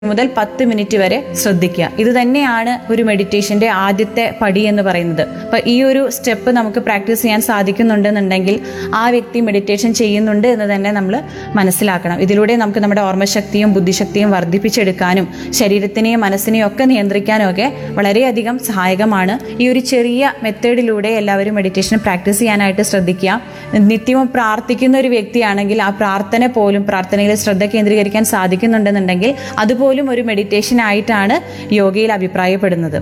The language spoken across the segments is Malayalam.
മുതൽ പത്ത് മിനിറ്റ് വരെ ശ്രദ്ധിക്കുക ഇത് തന്നെയാണ് ഒരു മെഡിറ്റേഷന്റെ ആദ്യത്തെ പടി എന്ന് പറയുന്നത് അപ്പൊ ഈ ഒരു സ്റ്റെപ്പ് നമുക്ക് പ്രാക്ടീസ് ചെയ്യാൻ സാധിക്കുന്നുണ്ടെന്നുണ്ടെങ്കിൽ ആ വ്യക്തി മെഡിറ്റേഷൻ ചെയ്യുന്നുണ്ട് എന്ന് തന്നെ നമ്മൾ മനസ്സിലാക്കണം ഇതിലൂടെ നമുക്ക് നമ്മുടെ ഓർമ്മശക്തിയും ബുദ്ധിശക്തിയും വർദ്ധിപ്പിച്ചെടുക്കാനും ശരീരത്തിനെയും മനസ്സിനെയും ഒക്കെ നിയന്ത്രിക്കാനും ഒക്കെ വളരെയധികം സഹായകമാണ് ഈ ഒരു ചെറിയ മെത്തേഡിലൂടെ എല്ലാവരും മെഡിറ്റേഷൻ പ്രാക്ടീസ് ചെയ്യാനായിട്ട് ശ്രദ്ധിക്കുക നിത്യവും പ്രാർത്ഥിക്കുന്ന ഒരു വ്യക്തിയാണെങ്കിൽ ആ പ്രാർത്ഥന പോലും പ്രാർത്ഥനയിൽ ശ്രദ്ധ കേന്ദ്രീകരിക്കാൻ സാധിക്കുന്നുണ്ടെന്നുണ്ടെങ്കിൽ അതുപോലും ഒരു മെഡിറ്റേഷൻ ആയിട്ടാണ് യോഗയിൽ അഭിപ്രായപ്പെടുന്നത്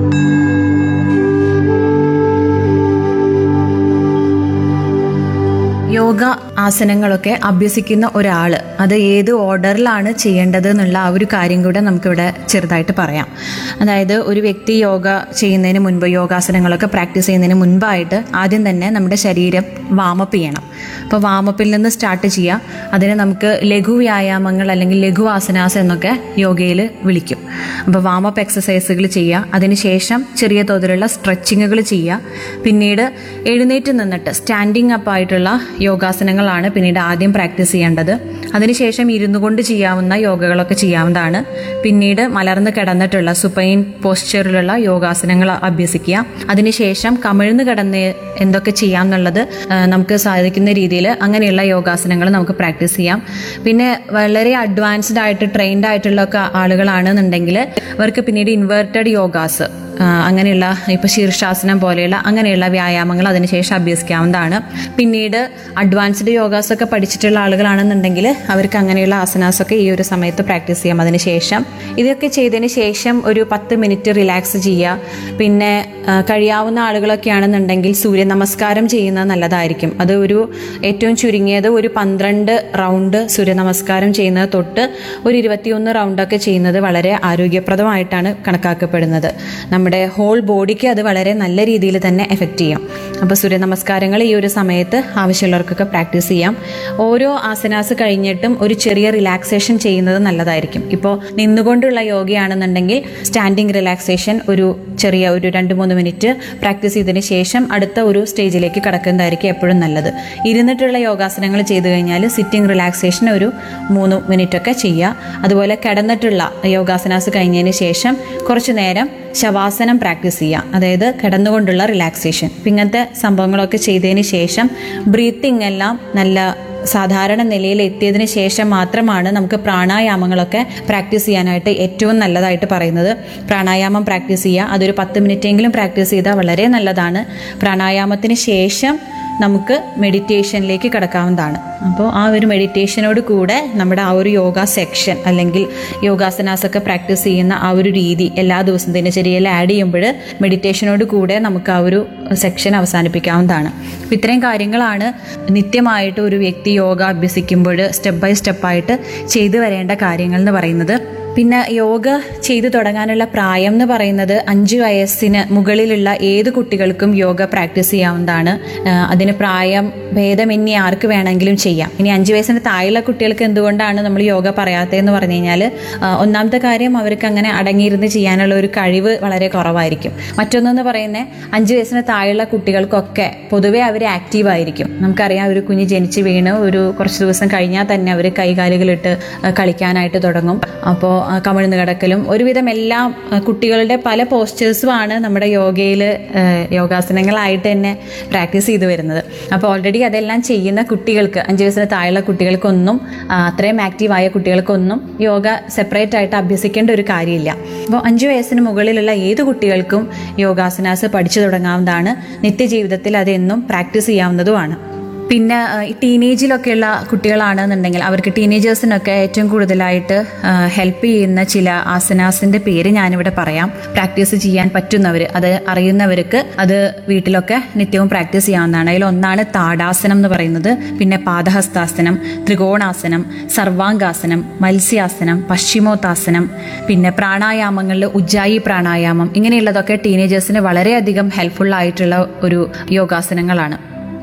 യോഗ ആസനങ്ങളൊക്കെ അഭ്യസിക്കുന്ന ഒരാൾ അത് ഏത് ഓർഡറിലാണ് ചെയ്യേണ്ടത് എന്നുള്ള ആ ഒരു കാര്യം കൂടെ നമുക്കിവിടെ ചെറുതായിട്ട് പറയാം അതായത് ഒരു വ്യക്തി യോഗ ചെയ്യുന്നതിന് മുൻപ് യോഗാസനങ്ങളൊക്കെ പ്രാക്ടീസ് ചെയ്യുന്നതിന് മുൻപായിട്ട് ആദ്യം തന്നെ നമ്മുടെ ശരീരം വാമപ്പ് ചെയ്യണം അപ്പോൾ വാമപ്പിൽ നിന്ന് സ്റ്റാർട്ട് ചെയ്യുക അതിനെ നമുക്ക് ലഘു വ്യായാമങ്ങൾ അല്ലെങ്കിൽ ലഘു ആസനാസ എന്നൊക്കെ യോഗയിൽ വിളിക്കും അപ്പോൾ വാമപ്പ് എക്സസൈസുകൾ ചെയ്യുക അതിനുശേഷം ചെറിയ തോതിലുള്ള സ്ട്രെച്ചിങ്ങുകൾ ചെയ്യുക പിന്നീട് എഴുന്നേറ്റ് നിന്നിട്ട് സ്റ്റാൻഡിങ് അപ്പ് ആയിട്ടുള്ള യോഗാസനങ്ങളാണ് പിന്നീട് ആദ്യം പ്രാക്ടീസ് ചെയ്യേണ്ടത് അതിനുശേഷം ഇരുന്നു കൊണ്ട് ചെയ്യാവുന്ന യോഗകളൊക്കെ ചെയ്യാവുന്നതാണ് പിന്നീട് മലർന്ന് കിടന്നിട്ടുള്ള സുപ്പൈൻ പോസ്ചറിലുള്ള യോഗാസനങ്ങൾ അഭ്യസിക്കുക അതിനുശേഷം കമിഴ്ന്ന് കിടന്ന് എന്തൊക്കെ ചെയ്യാം എന്നുള്ളത് ആ, നമുക്ക് സാധിക്കുന്ന രീതിയിൽ അങ്ങനെയുള്ള യോഗാസനങ്ങൾ നമുക്ക് പ്രാക്ടീസ് ചെയ്യാം പിന്നെ വളരെ അഡ്വാൻസ്ഡ് ആയിട്ട് ട്രെയിൻഡ് ആയിട്ടുള്ള ഒക്കെ ആളുകളാണെന്നുണ്ടെങ്കിൽ അവർക്ക് പിന്നീട് ഇൻവേർട്ടഡ് യോഗാസ് ആ, അങ്ങനെയുള്ള ഇപ്പോൾ ശീർഷാസനം പോലെയുള്ള അങ്ങനെയുള്ള വ്യായാമങ്ങൾ അതിനുശേഷം അഭ്യസിക്കാവുന്നതാണ് പിന്നീട് അഡ്വാൻസ്ഡ് യോഗാസ് ഒക്കെ പഠിച്ചിട്ടുള്ള ആളുകളാണെന്നുണ്ടെങ്കിൽ അവർക്ക് അങ്ങനെയുള്ള ആസനാസ് ഒക്കെ ഈ ഒരു സമയത്ത് പ്രാക്ടീസ് ചെയ്യാം അതിനുശേഷം ഇതൊക്കെ ചെയ്തതിന് ശേഷം ഒരു പത്ത് മിനിറ്റ് റിലാക്സ് ചെയ്യുക പിന്നെ ആ, കഴിയാവുന്ന ആളുകളൊക്കെ ആണെന്നുണ്ടെങ്കിൽ സൂര്യ നമസ്കാരം ചെയ്യുന്നത് നല്ലതായിരിക്കും അത് ഒരു ഏറ്റവും ചുരുങ്ങിയത് ഒരു പന്ത്രണ്ട് റൗണ്ട് സൂര്യ നമസ്കാരം ചെയ്യുന്നത് തൊട്ട് ഒരു ഇരുപത്തിയൊന്ന് റൗണ്ടൊക്കെ ചെയ്യുന്നത് വളരെ ആരോഗ്യപ്രദമായിട്ടാണ് കണക്കാക്കപ്പെടുന്നത് നമ്മുടെ ഹോൾ ബോഡിക്ക് അത് വളരെ നല്ല രീതിയിൽ തന്നെ എഫക്റ്റ് ചെയ്യും അപ്പോൾ സൂര്യ നമസ്കാരങ്ങൾ ഈ ഒരു സമയത്ത് ആവശ്യമുള്ളവർക്കൊക്കെ പ്രാക്ടീസ് ചെയ്യാം ഓരോ ആസനാസ് കഴിഞ്ഞിട്ടും ഒരു ചെറിയ റിലാക്സേഷൻ ചെയ്യുന്നത് നല്ലതായിരിക്കും ഇപ്പോൾ നിന്നുകൊണ്ടുള്ള യോഗയാണെന്നുണ്ടെങ്കിൽ സ്റ്റാൻഡിങ് റിലാക്സേഷൻ ഒരു ചെറിയ ഒരു രണ്ട് മൂന്ന് മിനിറ്റ് പ്രാക്ടീസ് ചെയ്തതിന് ശേഷം അടുത്ത ഒരു സ്റ്റേജിലേക്ക് കടക്കുന്നതായിരിക്കും എപ്പോഴും നല്ലത് ഇരുന്നിട്ടുള്ള യോഗാസനങ്ങൾ ചെയ്തു കഴിഞ്ഞാൽ സിറ്റിംഗ് റിലാക്സേഷൻ ഒരു മൂന്ന് മിനിറ്റ് ഒക്കെ ചെയ്യുക അതുപോലെ കിടന്നിട്ടുള്ള യോഗാസനാസ് കഴിഞ്ഞതിന് ശേഷം കുറച്ചു നേരം ശവാസനം പ്രാക്ടീസ് ചെയ്യുക അതായത് കിടന്നുകൊണ്ടുള്ള റിലാക്സേഷൻ ഇപ്പം ഇങ്ങനത്തെ സംഭവങ്ങളൊക്കെ ചെയ്തതിന് ശേഷം ബ്രീത്തിങ് എല്ലാം നല്ല സാധാരണ നിലയിൽ എത്തിയതിന് ശേഷം മാത്രമാണ് നമുക്ക് പ്രാണായാമങ്ങളൊക്കെ പ്രാക്ടീസ് ചെയ്യാനായിട്ട് ഏറ്റവും നല്ലതായിട്ട് പറയുന്നത് പ്രാണായാമം പ്രാക്ടീസ് ചെയ്യുക അതൊരു പത്ത് മിനിറ്റെങ്കിലും പ്രാക്ടീസ് ചെയ്താൽ വളരെ നല്ലതാണ് പ്രാണായാമത്തിന് ശേഷം നമുക്ക് മെഡിറ്റേഷനിലേക്ക് കിടക്കാവുന്നതാണ് അപ്പോൾ ആ ഒരു മെഡിറ്റേഷനോട് കൂടെ നമ്മുടെ ആ ഒരു യോഗ സെക്ഷൻ അല്ലെങ്കിൽ യോഗാസനാസ് ഒക്കെ പ്രാക്ടീസ് ചെയ്യുന്ന ആ ഒരു രീതി എല്ലാ ദിവസവും ദിനചര്യയിൽ ആഡ് ചെയ്യുമ്പോൾ മെഡിറ്റേഷനോട് കൂടെ നമുക്ക് ആ ഒരു സെക്ഷൻ അവസാനിപ്പിക്കാവുന്നതാണ് അപ്പോൾ ഇത്രയും കാര്യങ്ങളാണ് നിത്യമായിട്ട് ഒരു വ്യക്തി യോഗ അഭ്യസിക്കുമ്പോൾ സ്റ്റെപ്പ് ബൈ സ്റ്റെപ്പായിട്ട് ചെയ്തു വരേണ്ട കാര്യങ്ങൾ എന്ന് പറയുന്നത് പിന്നെ യോഗ ചെയ്തു തുടങ്ങാനുള്ള പ്രായം എന്ന് പറയുന്നത് അഞ്ച് വയസ്സിന് മുകളിലുള്ള ഏത് കുട്ടികൾക്കും യോഗ പ്രാക്ടീസ് ചെയ്യാവുന്നതാണ് ആ, അതിന് പ്രായം ഭേദമന്യേ ആർക്ക് വേണമെങ്കിലും ചെയ്യാം ഇനി അഞ്ച് വയസ്സിന് താഴെയുള്ള കുട്ടികൾക്ക് എന്തുകൊണ്ടാണ് നമ്മൾ യോഗ പറയാത്തതെന്ന് പറഞ്ഞു കഴിഞ്ഞാൽ ഒന്നാമത്തെ കാര്യം അവർക്ക് അങ്ങനെ അടങ്ങിയിരുന്ന് ചെയ്യാനുള്ള ഒരു കഴിവ് വളരെ കുറവായിരിക്കും മറ്റൊന്നെന്ന് പറയുന്നത് അഞ്ച് വയസ്സിന് താഴെയുള്ള കുട്ടികൾക്കൊക്കെ പൊതുവേ അവർ ആക്റ്റീവ് ആയിരിക്കും നമുക്കറിയാം ഒരു കുഞ്ഞ് ജനിച്ച് വീണ് ഒരു കുറച്ച് ദിവസം കഴിഞ്ഞാൽ തന്നെ അവർ കൈകാലുകളിട്ട് ആ, കളിക്കാനായിട്ട് തുടങ്ങും അപ്പോൾ കമിഴ്ന്ന് കിടക്കലും ഒരുവിധം എല്ലാ ആ, കുട്ടികളുടെ പല പോസ്റ്റേഴ്സുമാണ് നമ്മുടെ യോഗയിൽ യോഗാസനങ്ങളായിട്ട് തന്നെ പ്രാക്ടീസ് ചെയ്തു വരുന്നത് അപ്പോൾ ഓൾറെഡി അതെല്ലാം ചെയ്യുന്ന കുട്ടികൾക്ക് അഞ്ച് വയസ്സിന് താഴെയുള്ള കുട്ടികൾക്കൊന്നും ആ, അത്രയും ആക്റ്റീവായ കുട്ടികൾക്കൊന്നും യോഗ സെപ്പറേറ്റ് ആയിട്ട് അഭ്യസിക്കേണ്ട ഒരു കാര്യമില്ല അപ്പോൾ അഞ്ച് വയസ്സിന് മുകളിലുള്ള ഏത് കുട്ടികൾക്കും യോഗാസനാസ് പഠിച്ചു തുടങ്ങാവുന്നതാണ് നിത്യജീവിതത്തിൽ അതെന്നും പ്രാക്ടീസ് ചെയ്യാവുന്നതുമാണ് പിന്നെ ആ, ഈ ടീനേജിലൊക്കെയുള്ള കുട്ടികളാണെന്നുണ്ടെങ്കിൽ അവർക്ക് ടീനേജേഴ്സിനൊക്കെ ഏറ്റവും കൂടുതലായിട്ട് ഹെൽപ്പ് ചെയ്യുന്ന ചില ആസനാസിന്റെ പേര് ഞാനിവിടെ പറയാം പ്രാക്ടീസ് ചെയ്യാൻ പറ്റുന്നവർ അത് അറിയുന്നവർക്ക് അത് വീട്ടിലൊക്കെ നിത്യവും പ്രാക്ടീസ് ചെയ്യാവുന്നതാണ് അതിൽ ഒന്നാണ് താടാസനം എന്ന് പറയുന്നത് പിന്നെ പാദഹസ്താസനം ത്രികോണാസനം സർവാംഗാസനം മത്സ്യാസനം പശ്ചിമോത്താസനം പിന്നെ പ്രാണായാമങ്ങളിൽ ഉജ്ജായി പ്രാണായാമം ഇങ്ങനെയുള്ളതൊക്കെ ടീനേജേഴ്സിന് വളരെയധികം ഹെൽപ്ഫുൾ ആയിട്ടുള്ള ഒരു യോഗാസനങ്ങളാണ്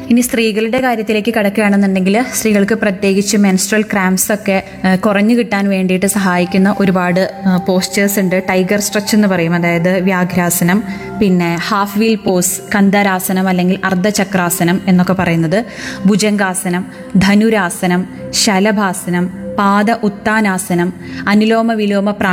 ഇനി സ്ത്രീകളുടെ കാര്യത്തിലേക്ക് കടക്കുകയാണെന്നുണ്ടെങ്കിൽ സ്ത്രീകൾക്ക് പ്രത്യേകിച്ച് മെൻസ്ട്രൽ ക്രാംസ് ഒക്കെ ആ, കുറഞ്ഞു കിട്ടാൻ വേണ്ടിയിട്ട് സഹായിക്കുന്ന ഒരുപാട് പോസ്റ്റേഴ്സ് ഉണ്ട് ടൈഗർ സ്ട്രെച്ച് എന്ന് പറയും അതായത് വ്യാഘ്രാസനം പിന്നെ ഹാഫ് വീൽ പോസ് കന്ദരാസനം അല്ലെങ്കിൽ അർദ്ധചക്രാസനം എന്നൊക്കെ പറയുന്നത് ഭുജംഗാസനം ധനുരാസനം ശലഭാസനം പാദ ഉത്താനാസനം അനുലോമ വിലോമ പ്രാ